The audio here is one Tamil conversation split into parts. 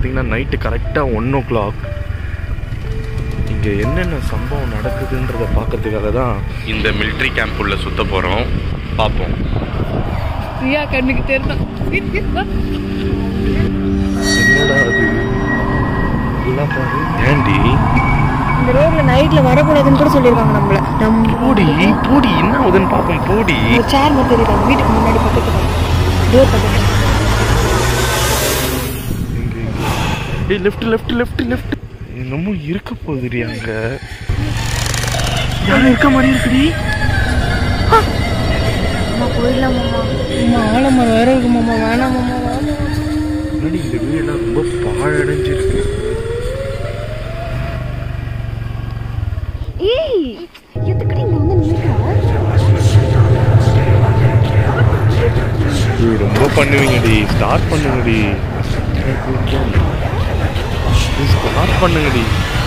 பார்த்தீங்கன்னா நைட்டு கரெக்டாக ஒன் ஓ கிளாக் இங்கே என்னென்ன சம்பவம் நடக்குதுன்றத பார்க்கறதுக்காக தான் இந்த மிலிட்ரி கேம்ப் உள்ள சுத்த போகிறோம் பார்ப்போம் பிரியா கண்ணுக்கு தெரியும் என்னடா அது எல்லாம் பாரு ஏண்டி இந்த ரோட்ல நைட்ல வரக்கூடாதுன்னு கூட சொல்லிருக்காங்க நம்மள நம்ம பூடி பூடி என்ன ஆகுதுன்னு பார்ப்போம் பூடி ஒரு சேர் மட்டும் இருக்காங்க வீட்டுக்கு முன்னாடி பக்கத்துல டோர் பக்கத்துல இங்க இங்க ஏய் லெஃப்ட் லெஃப்ட் லெஃப்ட் லெஃப்ட் என்னமோ இருக்க போகுதுடி அங்க யாரும் இருக்க மாதிரி இருக்குடி அம்மா போயிடலாம் மாமா அம்மா ஆலமரம் வேற இருக்கு மாமா வேணாம் மாமா வேணாம் முன்னாடி இந்த வீடெல்லாம் ரொம்ப பாழடைஞ்சிருக்கு ஏய் எதுக்குடி இங்க வந்து நிக்கிறா ஏய், ரொம்ப பண்ணுவீங்கடி ஸ்டார்ட் பண்ணுங்கடி ஸ்டார்ட் பண்ணுங்கடி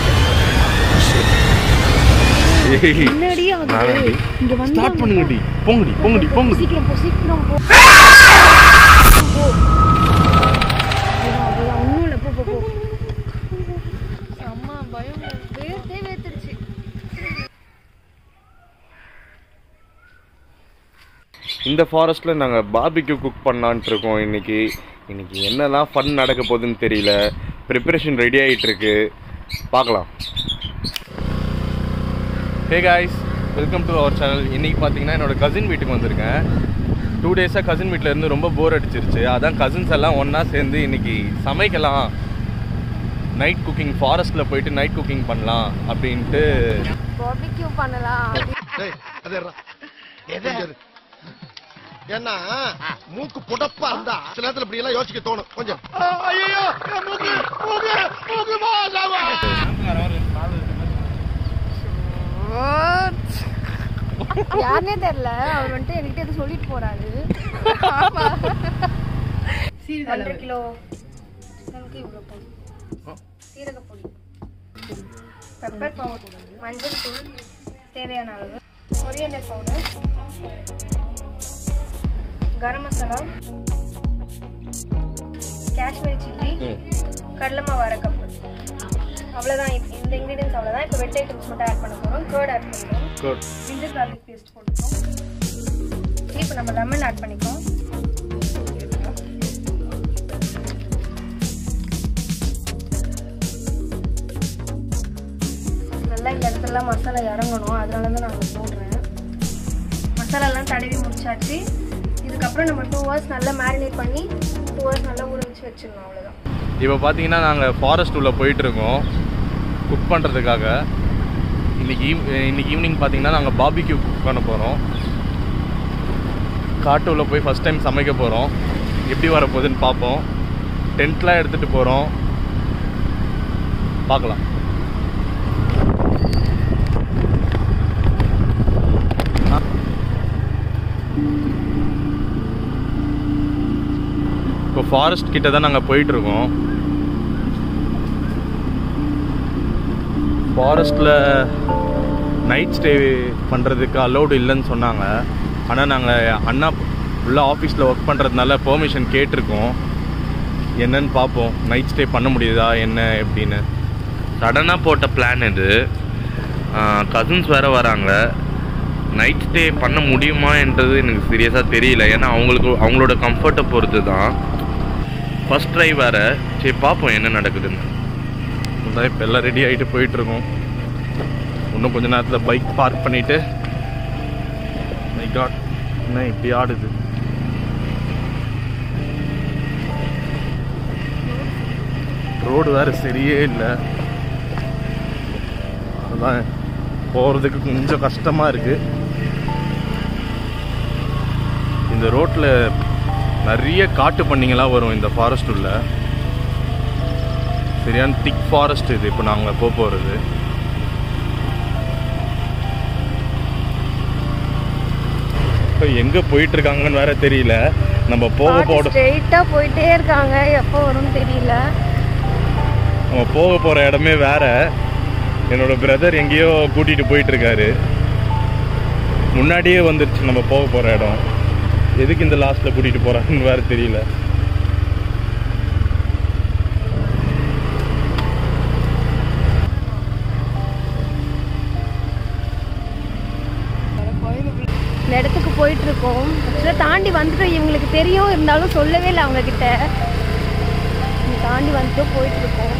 ஏய் என்னடி ஆகுது வேணாம்டி. இங்க வந்து ஸ்டார்ட் பண்ணுங்கடி போங்கடி போங்கடி போங்கடி சீக்கிரம் போ சீக்கிரம் போ போ. அவ்வளவுதான், ஒண்ணும் இல்ல, போ, போ, போ. அம்மா பயம் வேர்த்தே வேர்த்துருச்சு இந்த ஃபாரஸ்ட்டில் நாங்கள் பாபிக்யூ குக் பண்ணலான்ட்டு இருக்கோம் இன்னைக்கு இன்னைக்கு என்னெல்லாம் ஃபன் நடக்க போகுதுன்னு தெரியல ப்ரிப்பரேஷன் ரெடி ஆகிட்டு இருக்கு பார்க்கலாம் hey guys welcome to our channel இன்னைக்கு பார்த்தீங்கன்னா என்னோட கசின் வீட்டுக்கு வந்திருக்கேன் டூ டேஸாக கசின் வீட்டில் இருந்து ரொம்ப போர் அடிச்சிருச்சு அதான் கசின்ஸ் எல்லாம் ஒன்றா சேர்ந்து இன்னைக்கு சமைக்கலாம் நைட் குக்கிங் ஃபாரஸ்ட்டில் போயிட்டு நைட் குக்கிங் பண்ணலாம் அப்படின்ட்டு பாபிக்யூ பண்ணலாம் டேய், அது இருடா. கொஞ்சம் இரு. ஏன்னா மூக்கு புடப்பா இருந்தா சில நேரத்துல இப்படி எல்லாம் யோசிக்க தோணும் கொஞ்சம் ஐயோ மூக்கு மூக்கு மூக்கு மாசாமா யாருனே தெரியல அவர் வந்துட்டு என்கிட்ட எது சொல்லிட்டு போறாரு ஒன்றரை கிலோ நமக்கு இவ்வளோ பொடி சீரக பொடி பெப்பர் பவுடர் மஞ்சள் தூள் தேவையான அளவு coriander powder garam masala Kashmiri chilli கடலை மாவு அரை கப்பு அவ்வளோதான் இந்த இன்க்ரீடியன்ஸ் அவ்வளோதான் இப்போ வெட் ஐட்டம்ஸ் மட்டும் ஆட் பண்ண போகிறோம் கேர்ட் ஆட் பண்ணுறோம் ஜிஞ்சர் கார்லிக் பேஸ்ட் போட்டுக்கோம் இப்போ நம்ம லெமன் ஆட் பண்ணிக்கோம் நல்லா இந்த இடத்துல மசாலா இறங்கணும் அதனால தான் நான் அதை போடுறேன் மசாலாலாம் தடவி முடிச்சாச்சு இதுக்கப்புறம் நம்ம டூ ஹவர்ஸ் நல்லா மேரினேட் பண்ணி டூ ஹவர்ஸ் நல்லா ஊற வச்சு வச்சிடணும் அவ்வளோதான் இப்போ பார்த்தீங்கன்னா நாங்கள் ஃபாரஸ்ட் உள்ள போயிட்டு இருக்கோம் குக் பண்ணுறதுக்காக இன்னைக்கு ஈவ் இன்னைக்கு ஈவினிங் பார்த்தீங்கன்னா நாங்கள் பாபிக்யூ குக் பண்ண போகிறோம் காட்டு உள்ள போய் ஃபஸ்ட் டைம் சமைக்க போகிறோம் எப்படி வரப்போகுதுன்னு பார்ப்போம் டென்ட்லாம் எடுத்துகிட்டு போகிறோம் பார்க்கலாம் இப்போ ஃபாரஸ்ட் கிட்ட தான் நாங்கள் போயிட்டுருக்கோம் ஃபாரஸ்ட்டில் நைட் ஸ்டே பண்ணுறதுக்கு அலௌடு இல்லைன்னு சொன்னாங்க ஆனால் நாங்கள் அண்ணா உள்ள ஆஃபீஸில் ஒர்க் பண்ணுறதுனால பெர்மிஷன் கேட்டிருக்கோம் என்னன்னு பார்ப்போம் நைட் ஸ்டே பண்ண முடியுதா என்ன எப்படின்னு சடனாக போட்ட பிளான் இது கசின்ஸ் வேறு வராங்க நைட் ஸ்டே பண்ண முடியுமான்றது எனக்கு சீரியஸாக தெரியல ஏன்னா அவங்களுக்கு அவங்களோட கம்ஃபர்ட்டை பொறுத்து தான் ஃபஸ்ட் ட்ரை வேறு சரி பார்ப்போம் என்ன நடக்குதுன்னு அதான் இப்போ எல்லாம் ரெடி ஆகிட்டு போயிட்டுருக்கோம் இன்னும் கொஞ்ச நேரத்தில் பைக் பார்க் பண்ணிவிட்டு மை காட் என்ன இப்படி ஆடுது ரோடு வேறு சரியே இல்லை அதான் போகிறதுக்கு கொஞ்சம் கஷ்டமாக இருக்குது இந்த ரோட்டில் நிறைய காட்டு பண்ணிங்களாம் வரும் இந்த ஃபாரஸ்ட் உள்ள சரியான திக் ஃபாரஸ்ட் இது இப்போ நாங்கள் போக போகிறது இப்போ எங்கே போயிட்டு இருக்காங்கன்னு வேற தெரியல நம்ம போக போட ஸ்ட்ரெயிட்டா போயிட்டே இருக்காங்க எப்போ வரும்னு தெரியல நம்ம போக போகிற இடமே வேற என்னோட பிரதர் எங்கேயோ கூட்டிகிட்டு போயிட்டு இருக்காரு முன்னாடியே வந்துருச்சு நம்ம போக போகிற இடம் எதுக்கு இந்த லாஸ்ட்டில் கூட்டிகிட்டு போகிறாங்கன்னு வேற தெரியல இந்த இடத்துக்கு போயிட்டு இருக்கோம் ஆக்சுவலாக தாண்டி வந்துட்டோம் இவங்களுக்கு தெரியும் இருந்தாலும் சொல்லவே இல்லை அவங்க கிட்ட இங்க தாண்டி வந்துட்டு போயிட்டு இருக்கோம்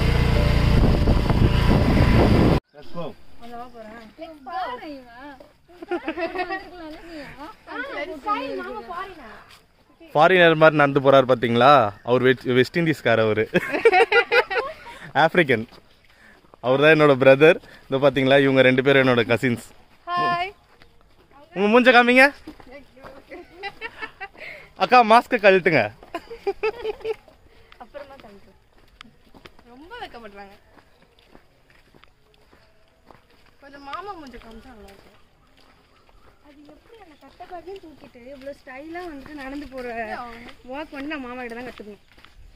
ஃபாரினர் மாதிரி நடந்து போறாரு பாத்தீங்களா அவர் வெஸ்ட் வெஸ்ட் இண்டீஸ்கார் அவர் ஆப்பிரிக்கன் அவர் தான் என்னோட பிரதர் இந்த பாத்தீங்களா இவங்க ரெண்டு பேரும் என்னோட கசின்ஸ் உங்க மூஞ்ச காமிங்க அக்கா மாஸ்க் கழட்டுங்க அப்புறமா தந்துடும் ரொம்ப வைக்கப்படுறாங்க கொஞ்சம் மாமா மூஞ்ச காமிச்சா நல்லா இருக்கும் அது எப்படி அந்த கட்டக்காக்கையும் தூக்கிட்டு இவ்வளோ ஸ்டைலாக வந்துட்டு நடந்து போகிற வாக் வந்து நான் மாமா கிட்ட தான் கற்றுக்கணும்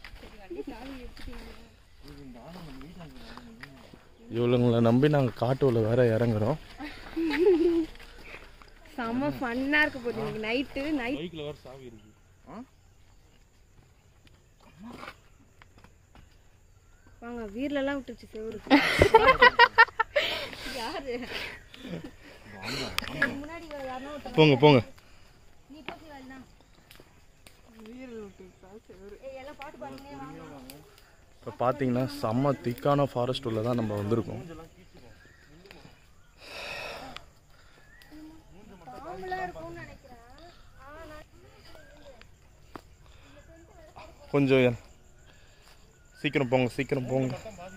இவளுங்களை நம்பி நாங்கள் காட்டுல வேற இறங்குறோம் செம்ம ஃபன்னாக இருக்க போகுது இன்னைக்கு நைட்டு நைட் பைக்கில் வேற சாவி இருக்கு வாங்க வீர்லலாம் விட்டுருச்சு செவரு யாரு முன்னாடி யாருன்னா ஒருத்தங்க போங்க போங்க நீ போச்சு வரலாம் ஏய் எல்லாம் பாட்டு பாடுங்க வாங்க இப்போ பார்த்தீங்கன்னா செம்ம திக்கான ஃபாரஸ்ட் உள்ள தான் நம்ம வந்திருக்கோம் பாம்புலாம் இருக்கும்னு நினைக்கிறேன் ஆ நான் கொஞ்சம் எ- சீக்கிரம் போங்க சீக்கிரம் போங்க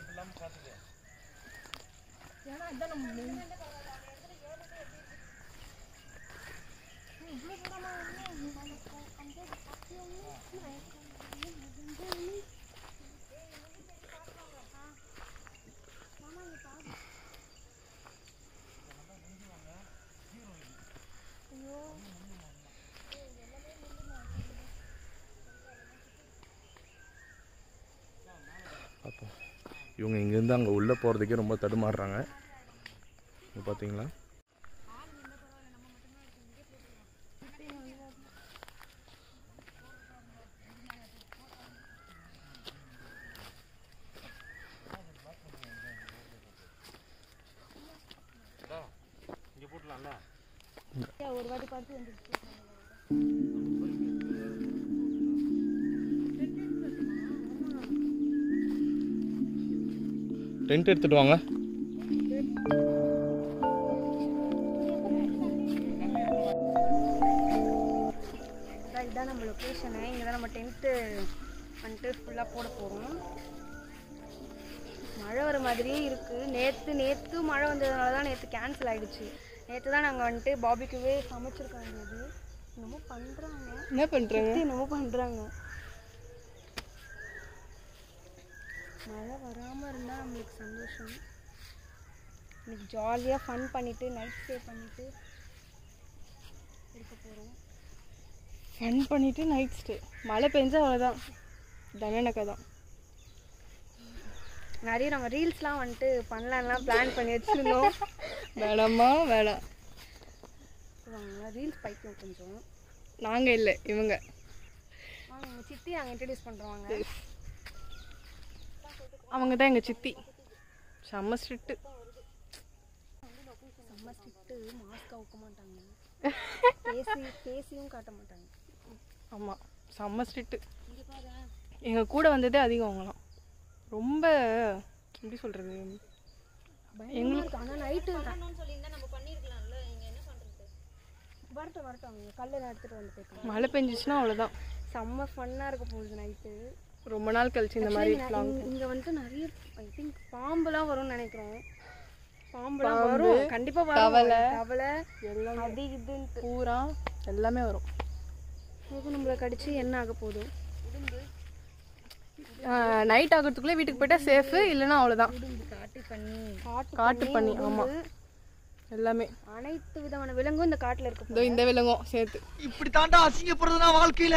அப்போ இவங்க இங்கேருந்து அங்கே உள்ளே போகிறதுக்கே ரொம்ப தடுமாறுறாங்க இங்க பார்த்தீங்களா ஒரு வாட்டி பார்த்து வந்துருச்சு டென்ட் எடுத்துட்டு வாங்க அதான் இதுதான் நம்ம லொக்கேஷனு இங்கே தான் நம்ம டென்ட்டு வந்துட்டு ஃபுல்லாக போட போகிறோம் மழை வர மாதிரியே இருக்குது நேற்று நேற்று மழை வந்ததுனால தான் நேற்று கேன்சல் ஆகிடுச்சு நேற்று தான் நாங்கள் வந்துட்டு பாபிக்குவே சமைச்சிருக்காங்க இது என்னமோ பண்ணுறாங்க என்ன பண்றாங்க என்னமோ பண்ணுறாங்க மழை வராமல் இருந்தால் நம்மளுக்கு சந்தோஷம் இன்னைக்கு ஜாலியாக ஃபன் பண்ணிவிட்டு நைட் ஸ்டே பண்ணிவிட்டு இருக்க போகிறோம் ஃபன் பண்ணிட்டு நைட் ஸ்டே மழை பெஞ்சா அவ்வளோதான் தண்டனக்கா தான் நிறைய நாங்கள் ரீல்ஸ்லாம் வந்துட்டு பண்ணலான்லாம் பிளான் பண்ணி வச்சுருந்தோம் வேணாமா வேணாம் ரீல்ஸ் பைக்கும் கொஞ்சம் நாங்கள் இல்லை இவங்க வாங்க எங்கள் சித்தி நாங்கள் இன்ட்ரடியூஸ் பண்ணுறோம் அவங்க தான் எங்கள் சித்தி செம்ம ஸ்ட்ரிக்ட்டு செம்ம ஸ்ட்ரிக்ட்டு மாஸ்க் அவுக்க மாட்டாங்க பேசி பேசியும் காட்ட மாட்டாங்க ஆமாம் செம்ம ஸ்ட்ரிக்ட்டு எங்கள் கூட வந்ததே அதிகம் அவங்களாம் ரொம்ப எப்படி சொல்கிறது எங்களுக்கு ஆனால் நைட்டு வரட்டும் வரட்டும் அவங்க கல்லை எடுத்துகிட்டு வந்து போய்க்கலாம் மழை பெஞ்சிச்சுன்னா அவ்வளோதான் செம்ம ஃபன்னாக இருக்க போகுது நைட்டு ரொம்ப நாள் கழிச்சு இந்த மாதிரி vlog. இங்கே வந்துட்டு நிறைய ஐ திங்க் பாம்புலாம் வரும்னு நினைக்கிறோம் பாம்புலாம் வரும் கண்டிப்பாக வரும் தவளை. தவளை எல்லாமே அது இதுன்ட்டு பூரா எல்லாமே வரும் எதுவும் நம்மளை கடிச்சு என்ன ஆக போகுது நைட் ஆகிறதுக்குள்ளே வீட்டுக்கு போயிட்டா சேஃபு இல்லைன்னா அவ்வளோதான் காட்டு பண்ணி காட்டு பண்ணி ஆமாம் எல்லாமே அனைத்து விதமான விலங்கும் இந்த காட்டுல இருக்கு இதோ இந்த விலங்கும் சேர்த்து இப்படி தாண்டா அசிங்கப்படுறதுனா வாழ்க்கையில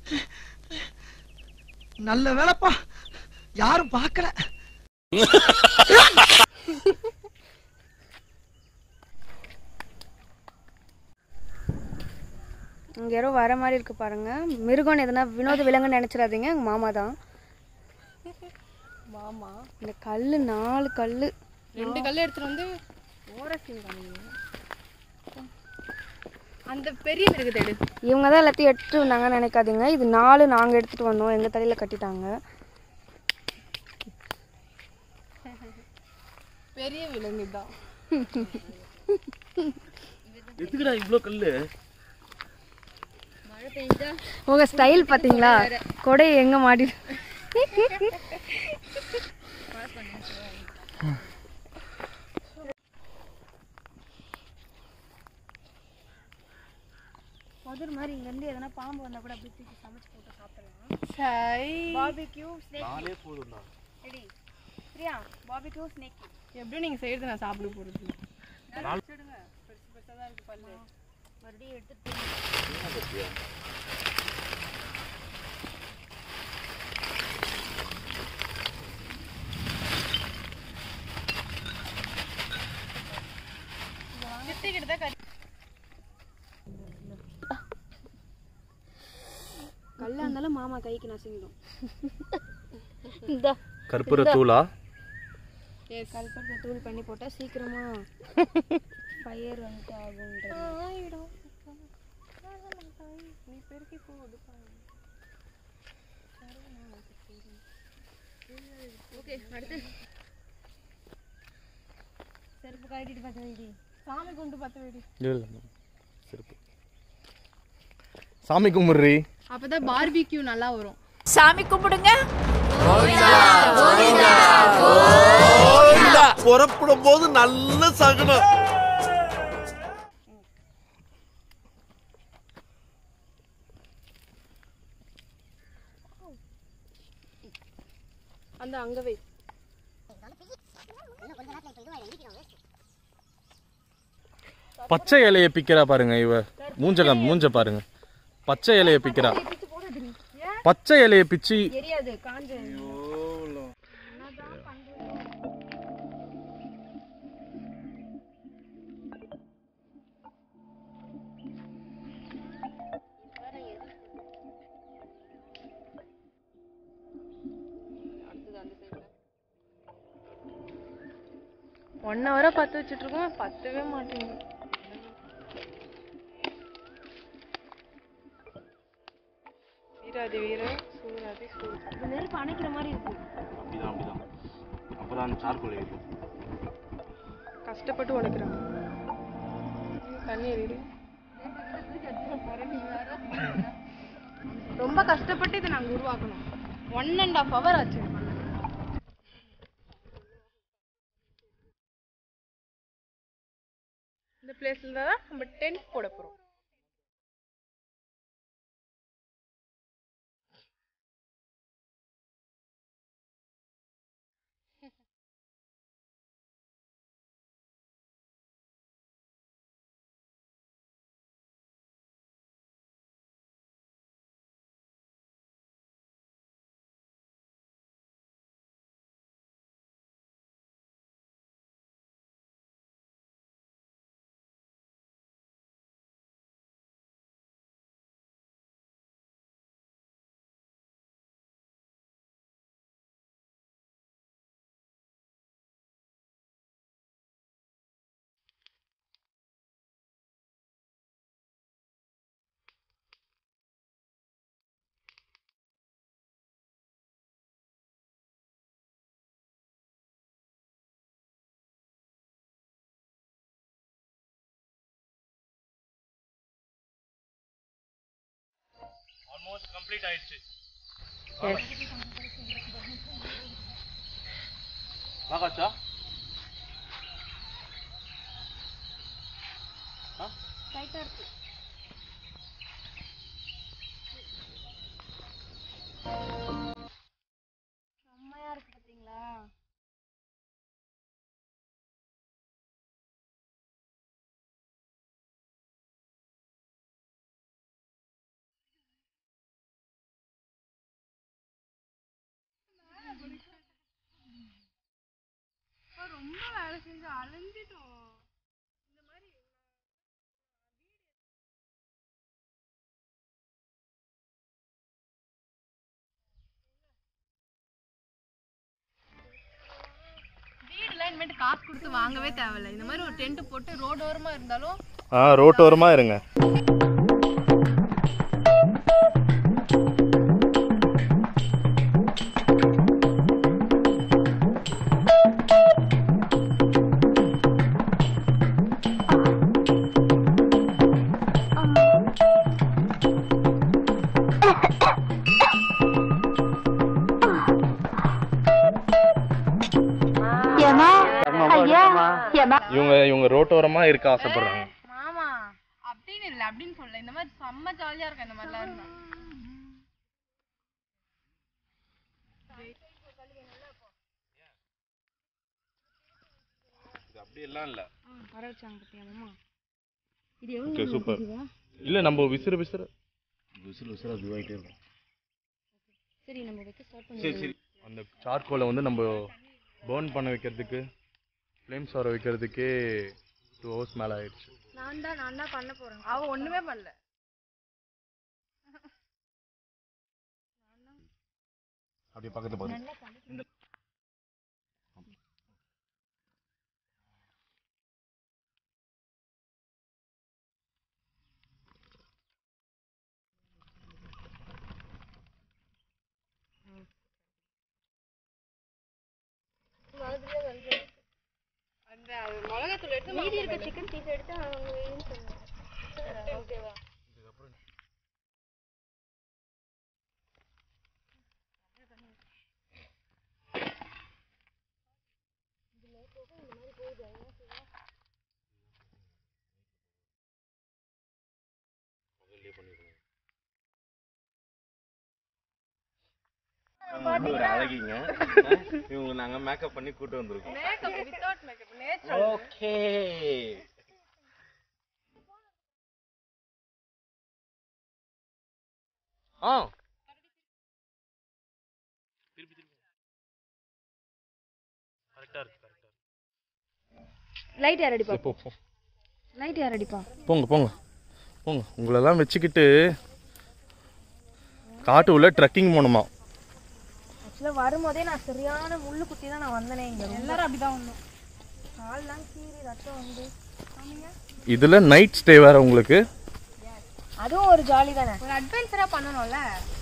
நல்ல வேலைப்பா யாரும் பார்க்கல இங்க யாரோ வர மாதிரி இருக்கு பாருங்க மிருகம் எதுனா வினோத விலங்குன்னு நினைச்சிடாதீங்க எங்க மாமா தான் மாமா இந்த கல்லு நாலு கல்லு ரெண்டு கல் எடுத்துட்டு வந்து ஓரசிங் பண்ணுங்க அந்த பெரிய மிருகத்தை எடு இவங்க தான் எல்லாத்தையும் எடுத்துட்டு வந்தாங்கன்னு நினைக்காதீங்க இது நாலு நாங்கள் எடுத்துட்டு வந்தோம் எங்கள் தலையில் கட்டிட்டாங்க பெரிய விலங்கு தான் எதுக்குடா இவ்வளோ கல்லு உங்க ஸ்டைல் பாத்தீங்களா கொடை எங்க மாட்டி மதுர் மாதிரி இங்க இருந்து எதனா பாம்பு வந்தா கூட அப்படி தூக்கி சமைச்சு போட்டு சாப்பிடலாம் சை பாபிக்யூ ஸ்னேக் நானே போதும்டா ரெடி பிரியா பாபிக்யூ ஸ்னேக் எப்படியும் நீங்க செய்யறது நான் சாப்பிட போறது மறுபடியும் எடுத்து கல்லா இருந்தாலும் மாமா கைக்கு நசுங்கிடும் கற்பூர தூளா கல்பத்தை தூள் பண்ணி போட்டா சீக்கிரமா ஃபயர் வந்துட்டு ஆகுன்றது நீ பெருக்கி போடு ஓகே அடுத்து செருப்பு கட்டிட்டு பார்த்து வைடி சாமி கொண்டு பார்த்து வெடி இல்லை செருப்பு சாமி கும்பிட்றி அப்பதான் பார்பிக்யூ நல்லா வரும் புறப்படும் போது நல்ல சகுனம் அந்த அங்க வை பச்சை இலைய பிக்கிறா பாருங்க இவ மூஞ்ச காமி, மூஞ்ச பாருங்க பச்சை இலைய பிக்கிறா பச்சை இலைய பிச்சு தெரியாது காஞ்ச ஒன் ஹவரா பத்து வச்சுட்டு இருக்கோம் பத்தவே மாட்டேங்குது வீராதி வீர சூராதி சூர இது நெருப்பு அணைக்கிற மாதிரி இருக்கு அப்படிதான் அப்படிதான் அப்பதான் சார்கோல் இருக்கும் கஷ்டப்பட்டு உழைக்கிறாங்க தண்ணி எரியுது ரொம்ப கஷ்டப்பட்டு இதை நாங்கள் உருவாக்கணும் ஒன் அண்ட் ஆஃப் ஹவர் ஆச்சு இந்த பிளேஸ்ல தான் நம்ம டென்ட் போட போறோம் ஆல்மோஸ்ட் கம்ப்ளீட் ஆயிடுச்சு வாகாச்சா செம்மையா இருக்கு பாத்தீங்களா ரொம்ப வேலை செஞ்சு அலைஞ்சிட்டோம் வீடுலாம் இனிமேட்டு காசு கொடுத்து வாங்கவே தேவையில்ல இந்த மாதிரி ஒரு டென்ட் போட்டு ரோடு ஓரமா இருந்தாலும் ஆ ரோட்டோரமாக இருங்க இவங்க இவங்க ரோட்டோரமாக இருக்க ஆசைப்படுறாங்க மாமா அப்படின்னு இல்லை அப்படின்னு சொல்லல இந்த மாதிரி செம்ம ஜாலியா இருக்கும் இந்த மாதிரிலாம் இருந்தா அப்படியெல்லாம் இல்லை வர வச்சாங்க பத்தியா மாமா ஓகே சூப்பர் இல்லை நம்ம விசிறு விசிறு சரி நம்ம வைக்க ஸ்டார்ட் பண்ணி சரி சரி அந்த சார்கோலை வந்து நம்ம பேர்ன் பண்ண வைக்கிறதுக்கு ஃப்ளேம்ஸ் வர வைக்கிறதுக்கே டூ ஹவர்ஸ் மேலே ஆயிடுச்சு நான் தான் நான் தான் பண்ண போறேன் அவ ஒண்ணுமே பண்ணல அப்படியே பக்கத்துல பாரு அந்த மிளகாத்தூள் எடுத்து மீதி இருக்க சிக்கன் பீஸ் எடுத்து அவங்க வேணும்னு சொன்னாங்க ஓகேவா ஒரு அழகிங்க இவங்க நாங்கள் மேக்கப் பண்ணி கூட்டு வந்திருக்கோம் makeup without makeup natural okay ஆ கரெக்டாக இருக்கு கரெக்டாக லைட் யார் அடிப்பா போ போ லைட் யார் அடிப்பா போங்க போங்க போங்க உங்களெல்லாம் வச்சுக்கிட்டு காட்டு உள்ள ட்ரெக்கிங் போகணுமா ஆக்சுவலாக வரும்போதே நான் சரியான முள்ளு குத்தி தான் நான் வந்தனே இங்க எல்லாரும் அப்படிதான் வந்தோம் கால்லாம் கீறி ரத்தம் வந்து இதில் நைட் ஸ்டே வேற உங்களுக்கு அதுவும் ஒரு ஜாலி தானே ஒரு அட்வென்ச்சரா பண்ணணும்ல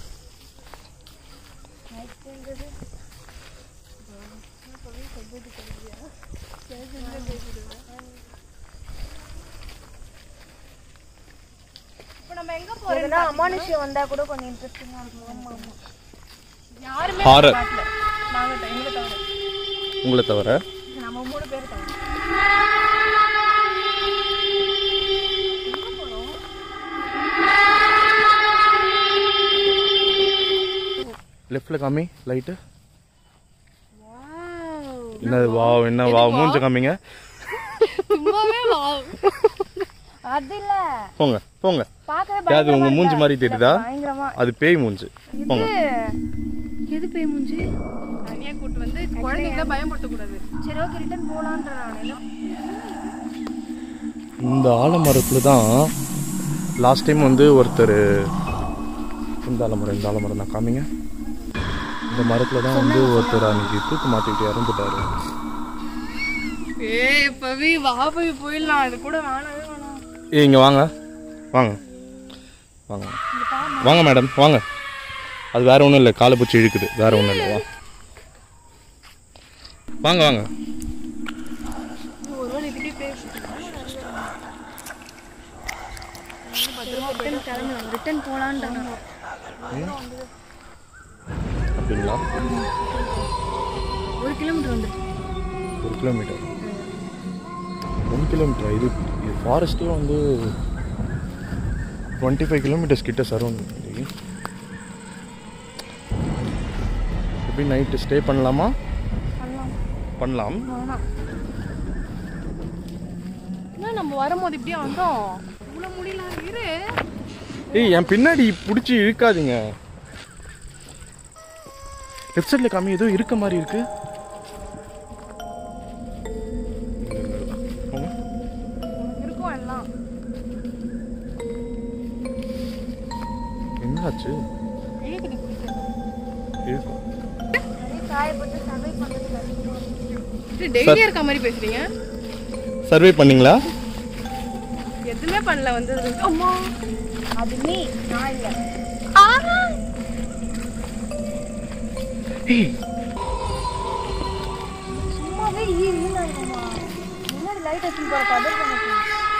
இப்போ நம்ம எங்க போறோம் எதுனா அமானுஷ்யம் வந்தா கூட கொஞ்சம் இன்ட்ரெஸ்டிங்கா இருக்கும் ஆமா ஆமா யாருமே Horror. காட்டல நாங்க த- எங்களை தவிர உங்களை தவிர நம்ம மூணு பேர் தவிர லெஃப்டில் காமி லைட்டு என்ன வா என்ன வா மூஞ்ச காமிங்க சும்மாவே வா அது இல்ல போங்க போங்க பார்க்கவே அது உங்க மூஞ்சி மாதிரி தெரியுதா பயங்கரமா அது பேய் மூஞ்சி போங்க எது பேய் மூஞ்சி தனியா கூட்டு வந்து குழந்தைங்கள பயன்படுத்தக்கூடாது சரி ஓகே ரிட்டர்ன் போலான்ற நான் இந்த ஆலமரத்தில் தான் லாஸ்ட் டைம் வந்து ஒருத்தர் இந்த ஆலமரம் இந்த ஆலமரம் தான் காமிங்க இந்த மரத்தில் தான் வந்து ஒருத்தர் அன்னைக்கு தூக்கு மாட்டிக்கிட்டு இறந்துட்டாரு ஏய் பவி வா போய் போயிடலாம் இது கூட வேணவே வேணாம் ஏய் இங்கே வாங்க வாங்க வாங்க வாங்க மேடம் வாங்க அது வேற ஒன்றும் இல்லை காலை பூச்சி இழுக்குது வேற ஒன்றும் இல்லை வா வாங்க வாங்க ஒருவேளை இதுக்கே பேசு ரிட்டர்ன் கிளம்பலாம் ரிட்டர்ன் போலான்றாங்க அப்படிங்களா ஒரு கிலோமீட்டர் வந்து ஒரு கிலோமீட்டர் ஒன் கிலோமீட்டர் இது இது ஃபாரஸ்ட்டே வந்து டுவெண்ட்டி ஃபைவ் கிலோமீட்டர்ஸ் கிட்ட சரௌண்ட் எப்படி நைட்டு ஸ்டே பண்ணலாமா பண்ணலாம் பண்ணலாம் வேணாம் என்ன நம்ம வரும்போது இப்படியே வந்தோம் இவ்வளோ முடியல இரு ஏய் என் பின்னாடி பிடிச்சி இழுக்காதீங்க லெஃப்ட் சைடில் காமி ஏதோ இருக்க மாதிரி இருக்கு போங்க. இருக்கும் எல்லாம் என்னாச்சு இழுக்குது பிடிச்சது இருக்கும் நிறைய காயப்பட்டு சர்வை பண்ணுறது கஷ்டமா இருக்கு. டெய்லியே இருக்க மாதிரி பேசுறீங்க சர்வே பண்ணீங்களா எதுவுமே பண்ணல வந்து அம்மா அது நீ நான் இல்ல சும்மாவே இருந்தாங்கம்மா முன்னாடி லைட் வச்சு போற கதை எனக்கு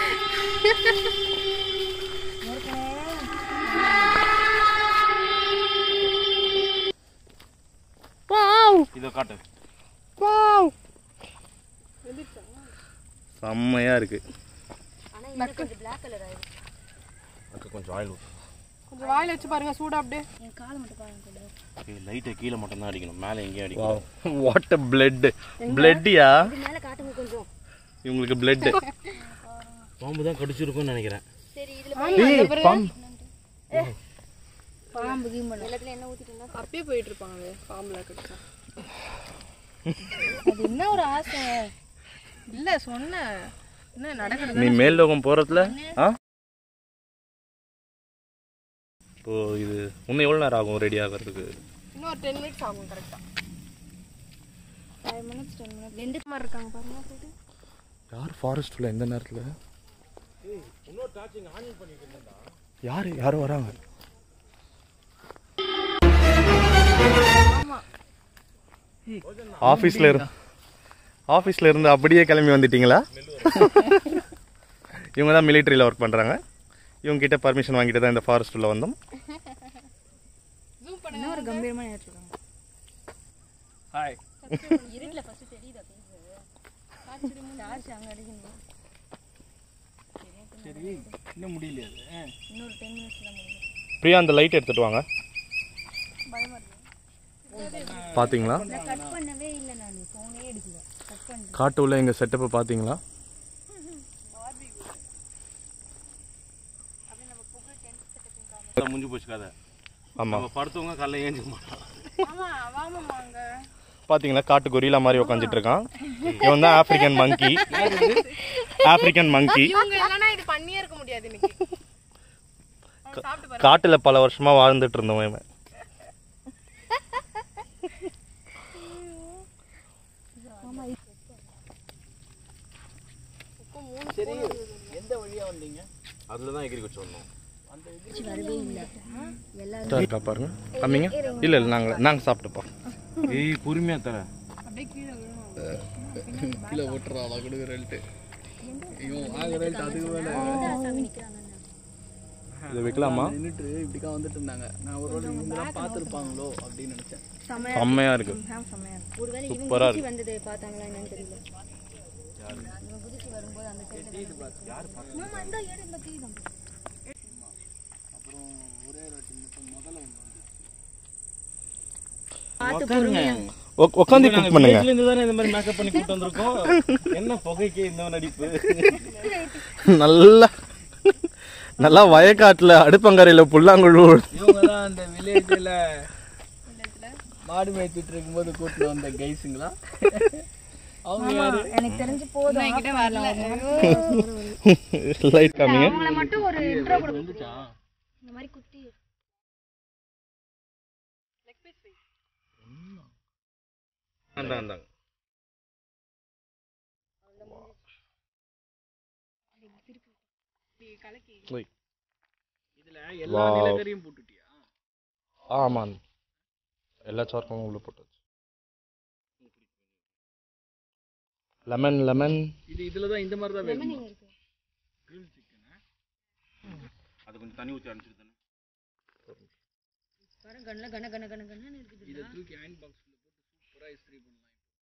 இதை காட்டு செம்மையா இருக்கு பிளாக் கலர் ஆயிடுச்சு அக்கா கொஞ்சம் ஆயில் கொஞ்சம் வாயில வச்சு பாருங்க சூடா அப்படியே என் கால் மட்டும் பாருங்க கொஞ்சம் லைட்டை கீழே மட்டும் தான் அடிக்கணும் மேலே எங்கேயும் அடிக்கணும் வாட் அ பிளட் பிளட்டியா இது மேல காட்டுங்க கொஞ்சம் இவங்களுக்கு பிளட் பாம்பு தான் கடிச்சிருக்கும்னு நினைக்கிறேன் சரி இதுல பாம்பு கீம்பு எல்லாத்துலயும் என்ன ஊத்திட்டீங்கன்னா அப்படியே போயிட்டு இருப்பாங்க பாம்புல கடிச்சா அது என்ன ஒரு ஆசை இல்ல சொன்னேன் என்ன நடக்கிறது நீ மேல் லோகம் போறதுல ஆ இப்போ இது இன்னும் எவ்வளோ நேரம் ஆகும் ரெடி ஆகிறதுக்கு இன்னும் ஒரு டென் மினிட்ஸ் ஆகும் கரெக்டா ஃபைவ் மினிட்ஸ் டென் மினிட்ஸ் ரெண்டு மாதிரி இருக்காங்க பாருங்க போயிட்டு யார் ஃபாரஸ்ட்ல எந்த நேரத்தில் யார் யாரும் வராங்க ஆஃபீஸில் இருந்து ஆஃபீஸில் இருந்து அப்படியே கிளம்பி வந்துட்டீங்களா இவங்க தான் மிலிட்ரியில் ஒர்க் பண்ணுறாங்க இவங்க கிட்ட பர்மிஷன் வாங்கிட்டு தான் இந்த ஃபாரஸ்ட் உள்ள வந்தோம் என்ன ஒரு கம்பீரமா ஏற்றிருக்காங்க ஹாய் இருட்டுல ஃபர்ஸ்ட் தெரியுதா பேசு சார்ஜ் அங்க அடிக்கணும் இன்னும் முடியல இன்னொரு டென் மினிட்ஸ் தான் முடியும் பிரியா அந்த லைட் எடுத்துட்டு வாங்க பார்த்தீங்களா நான் கட் பண்ணவே இல்லை நான் ஃபோனே எடுக்கல கட் பண்ணேன் காட்டு உள்ள எங்கள் செட்டப்பை பார்த்தீங்களா முடிஞ்சு போச்சு கதை ஆமாம் நம்ம படுத்தவங்க காலைல ஏஞ்சிக்க மாட்டோம் ஆமா வாமாமா அங்க பாத்தீங்களா காட்டு கொரிலா மாதிரி உட்காந்துட்டு இருக்கான் இவன் தான் ஆப்பிரிக்கன் மங்கி ஆப்பிரிக்கன் மங்கி இவங்க இல்லைன்னா இது பண்ணியே இருக்க முடியாது இன்னைக்கு அவன் சாப்பிட்டு பாரு காட்டுல பல வருஷமா வாழ்ந்துட்டு இருந்தவன் இவன் அதில் தான் எகிரி வச்சு வந்தோம் வரவே இல்லை இதா இருக்கா பாருங்க கம்மிங்க இல்ல இல்ல நாங்க நாங்க சாப்பிட்டுப்போம் ஏய் பொறுமையாக தர அப்படியே கீழே விழும் கீழே ஓட்டுறாளா கொடுக்குறேன்ட்டு இவன் ஆகுறேன்ட்டு அதுக்கு மேலே சாமி நிக்கிறாங்க இதை வைக்கலாமா நின்றுட்டு இப்படிக்கா வந்துட்டு இருந்தாங்க நான் ஒரு வாட்டி இவங்கெல்லாம் பார்த்துருப்பாங்களோ அப்படின்னு நினச்சேன் செம்மையா இருக்கு ஒருவேளை இவங்க சூப்பரா குதிச்சு வந்தது பார்த்தாங்களா என்னன்னு தெரியல இவங்க குதிச்சு வரும்போது அந்த சைடு மாமா இந்த இடம் இந்த கீழ் தான் அப்புறம் ஒரே ஒரு வாட்டி மட்டும் முதல்ல ஒன்று வந்து உட்காந்து குக் பண்ணுங்க இருந்து தானே இந்த மாதிரி மேக்கப் பண்ணி கூட்டு வந்திருக்கோம் என்ன புகைக்கு இந்த நடிப்பு நல்லா நல்லா வயக்காட்டுல அடுப்பங்கரையில புல்லாங்குழு இவங்க தான் அந்த வில்லேஜில் மாடு மேய்ச்சிட்டு இருக்கும்போது கூட்டிட்டு வந்த கைஸுங்களா அவங்க யாரு எனக்கு தெரிஞ்சு போதும் என்கிட்ட வரல லைட் காமிங்க அவங்கள மட்டும் ஒரு இன்ட்ரோ கொடுங்க இந்த மாதிரி குட்டி அந்தாங்க இதுல எல்லா நிலக்கரியும் போட்டுட்டியா ஆமாம் எல்லா சார்க்கும் உள்ள போட்டாச்சு லெமன் லெமன் இது இதுல தான் இந்த மாதிரி தான் வேணுமா அது கொஞ்சம் தண்ணி ஊற்றி அனுப்பிச்சிட்டு தானே பாருங்க கண்ண கண்ண கண்ண கண்ண கண்ணு இருக்குது இதை தூக்கி அயன் பாக்ஸ்ல போட்டு சூப்பரா இஸ்திரி பண்ணலாம்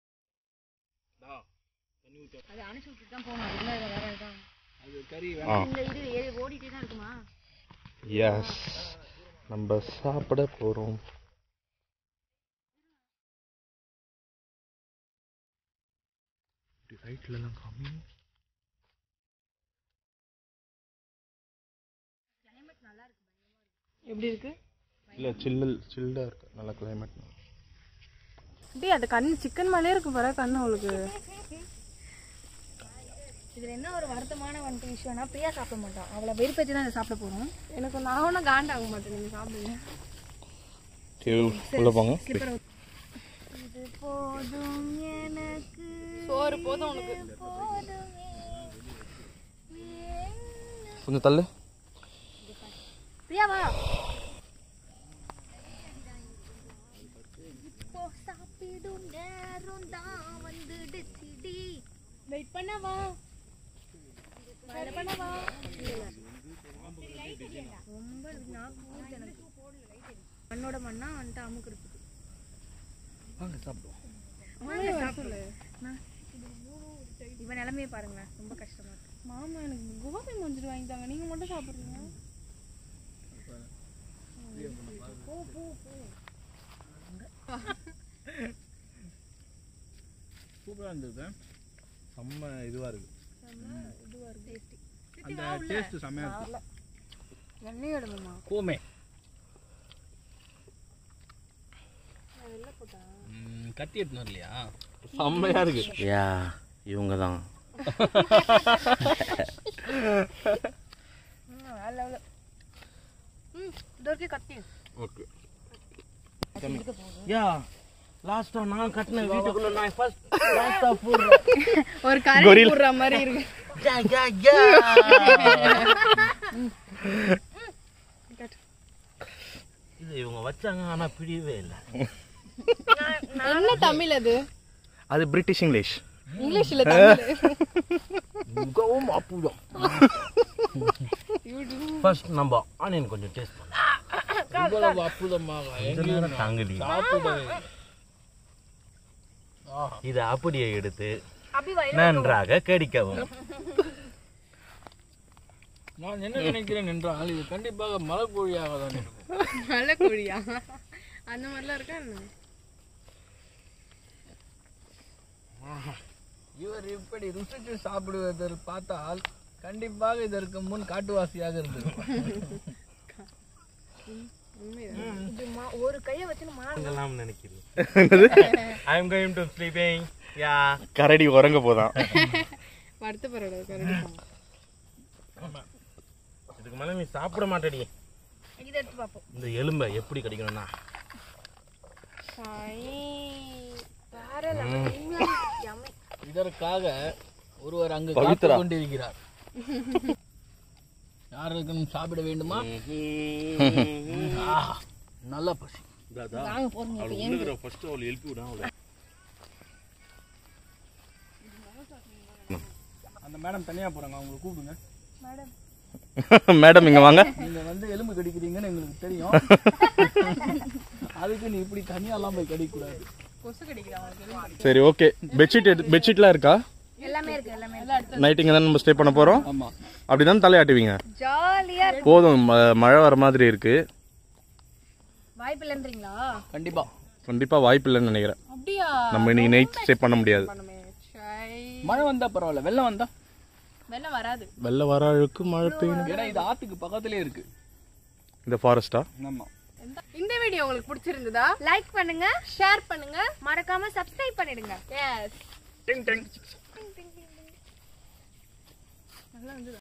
அது அணைச்சு விட்டுட்டு தான் போகணும் அதுக்குள்ள இது வேற இதான் அது கறி ஆ இந்த இது ஏ- ஓடிட்டே தான் இருக்குமா எஸ் நம்ம சாப்பிட போகிறோம் ரைட்லலாம் காமி எப்படி இருக்கு இல்லை சில்லல் சில்டாக இருக்கு நல்ல கிளைமேட் டேய் அது கண்ணு சிக்கன் மேலே இருக்கு பாரு கண்ணு அவளுக்கு இதுல என்ன ஒரு வருத்தமான வந்துட்டு விஷயம்னா பிரியா சாப்பிட மாட்டான் அவளை வெறுப்பேற்றி தான் இதை சாப்பிட போறோம் எனக்கு நான் ஒன்றும் காண்டாக மாட்டேன் நீங்கள் சாப்பிடுங்க உள்ள போங்க இது போதும் எனக்கு சோறு போதும் உனக்கு கொஞ்சம் தள்ளு பிரியாவா வெயிட் பண்ணவா பண்ணவா ரொம்ப நாக்கு ஊறுது எனக்கு. மண்ணோட மண்ணா வந்துட்டு அமுக்குறது வாங்க சாப்பிடுவோம் இவன் நிலைமையை பாருங்க ரொம்ப கஷ்டமா இருக்கு மாமா எனக்கு கோபி மஞ்சள் வாங்கி தாங்க நீங்க மட்டும் சாப்பிடுறீங்க சூப்பரா இருந்தது செம்ம இதுவாக இருக்கு அந்த டேஸ்ட் செம்மையா இருக்கு எண்ணெய் எடுங்கம்மா கோமே கத்தி எடுத்துன்னு வரலையா செம்மையாக இருக்கு யா இவங்க தான் வேற level. ம் இது வரைக்கும் கத்தி ஓகே யா லாஸ்டா நான் கட்டின வீட்டுக்குள்ள நான் ஃபர்ஸ்ட் லாஸ்டா போடுறேன் ஒரு கறி போடுற மாதிரி இருக்கு யா யா யா இது இவங்க வச்சாங்க ஆனா பிடியவே இல்லை என்ன தமிழ் அது அது பிரிட்டிஷ் இங்கிலீஷ் இங்கிலீஷ்ல தமிழ் மிகவும் அற்புதம் ஃபர்ஸ்ட் நம்ம ஆனியன் கொஞ்சம் டேஸ்ட் பண்ணலாம் இவ்வளவு அற்புதமாக கொஞ்ச நேரம் தாங்கலி சாப்பிடவே இதை அப்படியே எடுத்து அப்படி வயிறு நன்றாக கடிக்கவும் நான் என்ன நினைக்கிறேன் என்றால் இது கண்டிப்பாக மலைக்கோழியாக தான் இருக்கும் நல்ல கோழியா அந்த மாதிரிலாம் இருக்கா என்ன இவர் இப்படி ருசித்து சாப்பிடுவதை பார்த்தால் கண்டிப்பாக இதற்கு முன் காட்டுவாசியாக இருந்தது இது மா- ஒரு கையை வச்சு மா இதெல்லாம் நினைக்கிறேன் I am going to sleeping யா கரடி உறங்க போதான் வருத்தப்படுறது கரடி இதுக்கு மேல நீ சாப்பிட மாட்டேடி இதை எடுத்து பார்ப்போம் இந்த எலும்பை எப்படி கடிக்கணும்னா வேற level. உண்மையாவே yummy. இதற்காக ஒருவர் அங்கு பவித்ரா. காத்துக் கொண்டிருக்கிறார் யாருக்கும் சாப்பிட வேண்டுமா ஆஹா, நல்ல பசி ஃபர்ஸ்ட் அவள் எழுப்பி விடாம அவளை அந்த மேடம் தனியா போறாங்க அவங்களை கூப்பிடுங்க மேடம் இங்க வாங்க நீங்க வந்து எலும்பு கடிக்கிறீங்கன்னு எங்களுக்கு தெரியும் அதுக்கு நீ இப்படி தனியாலாம் போய் கடிக்க கூடாது கொசு கடிக்கிறாங்க சரி ஓகே பெட்ஷீட் எடு பெட்ஷீட்லாம் இருக்கா எல்லாமே இருக்கு எல்லாமே இருக்கு நைட் இங்கே தான் நம்ம ஸ்டே பண்ண போகிறோம் ஆமா அப்படி தான் தலையாட்டுவீங்க ஜாலியா இருக்கு போதும் ம- மழை வர மாதிரி இருக்கு வாய்ப்பு இல்லைன்றீங்களா கண்டிப்பா கண்டிப்பா வாய்ப்பு இல்லைன்னு நினைக்கிறேன் அப்படியா நம்ம இன்னைக்கு நைட் ஸ்டே பண்ண முடியாது பண்ணுமே சை மழை வந்தா பரவாயில்ல வெள்ளம் வந்தா வெள்ளம் வராது வெள்ள வர அழுக்கு மழை பெய்யணும் ஏன்னா இது ஆத்துக்கு பக்கத்திலே இருக்கு இந்த ஃபாரஸ்டா ஆமா இந்த வீடியோ உங்களுக்கு பிடிச்சிருந்ததா லைக் பண்ணுங்க ஷேர் பண்ணுங்க மறக்காம சப்ஸ்கிரைப் பண்ணிடுங்க எஸ் டிங் டிங்